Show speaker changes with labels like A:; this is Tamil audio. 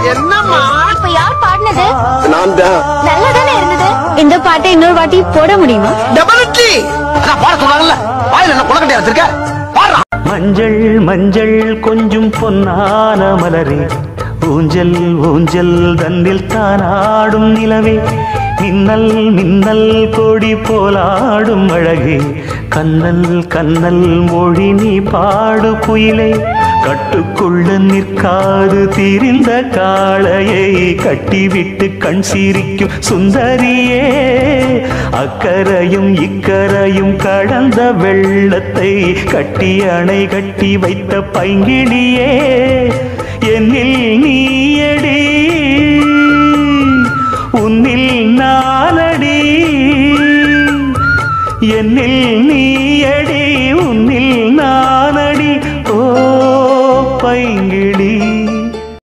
A: என்னம்மா
B: இப்ப யார் பாடினது
A: நான் தான்
B: நல்லாதானே இருந்தது இந்த பாட்டை இன்னொரு வாட்டி போட முடியுமா
A: டெபினெட்லி அதான் பாட சொன்னாங்கல்ல வாயில என்ன குளக்கட்டையா வச்சிருக்க பாடுறா
C: மஞ்சள் மஞ்சள் கொஞ்சம் பொன்னான மலரே ஊஞ்சல் ஊஞ்சல் தன்னில் தானாடும் நிலவே மின்னல் மின்னல் கொடி போலாடும் அழகே கண்ணல் கண்ணல் மொழி நீ பாடு குயிலே கட்டுக்குள்ள நிற்காது தீரிந்த காளையை கட்டிவிட்டு கண் சிரிக்கும் சுந்தரியே அக்கரையும் இக்கரையும் கடந்த வெள்ளத்தை கட்டி அணை கட்டி வைத்த பைங்கிளியே என்னில் நீயடி உன்னில் நானடி என்னில்